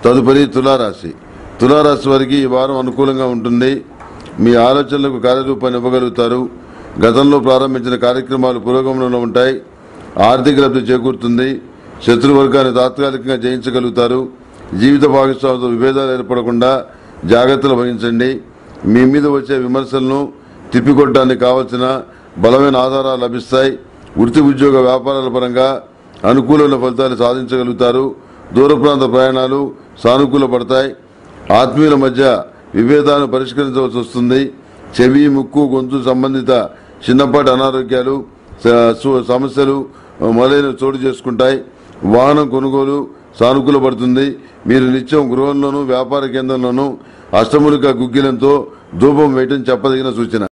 తదుపరి తులారాశి తులారాశి వారికి ఈ వారం అనుకూలంగా ఉంటుంది మీ ఆలోచనలకు కార్యరూపాన్ని ఇవ్వగలుగుతారు గతంలో ప్రారంభించిన కార్యక్రమాలు పురోగమనంలో ఉంటాయి ఆర్థిక లబ్ధి చేకూరుతుంది శత్రువర్గాన్ని తాత్కాలికంగా జయించగలుగుతారు జీవిత భాగస్వామితో విభేదాలు ఏర్పడకుండా జాగ్రత్తలు వహించండి మీ మీద వచ్చే విమర్శలను తిప్పికొట్టడానికి కావలసిన బలమైన ఆధారాలు లభిస్తాయి వృత్తి ఉద్యోగ వ్యాపారాల పరంగా అనుకూలమైన ఫలితాలు సాధించగలుగుతారు దూర ప్రాంత ప్రయాణాలు సానుకూల పడతాయి ఆత్మీయుల మధ్య విభేదాలను పరిష్కరించవలసి వస్తుంది చెవి ముక్కు గొంతు సంబంధిత చిన్నపాటి అనారోగ్యాలు స- సు- సమస్యలు మొదలైన చోటు చేసుకుంటాయి వాహనం కొనుగోలు సానుకూల పడుతుంది మీరు నిత్యం గృహంలోనూ వ్యాపార కేంద్రంలోనూ అష్టములిక గుగ్గిలంతో ధూపం వేయటం చెప్పదగిన సూచన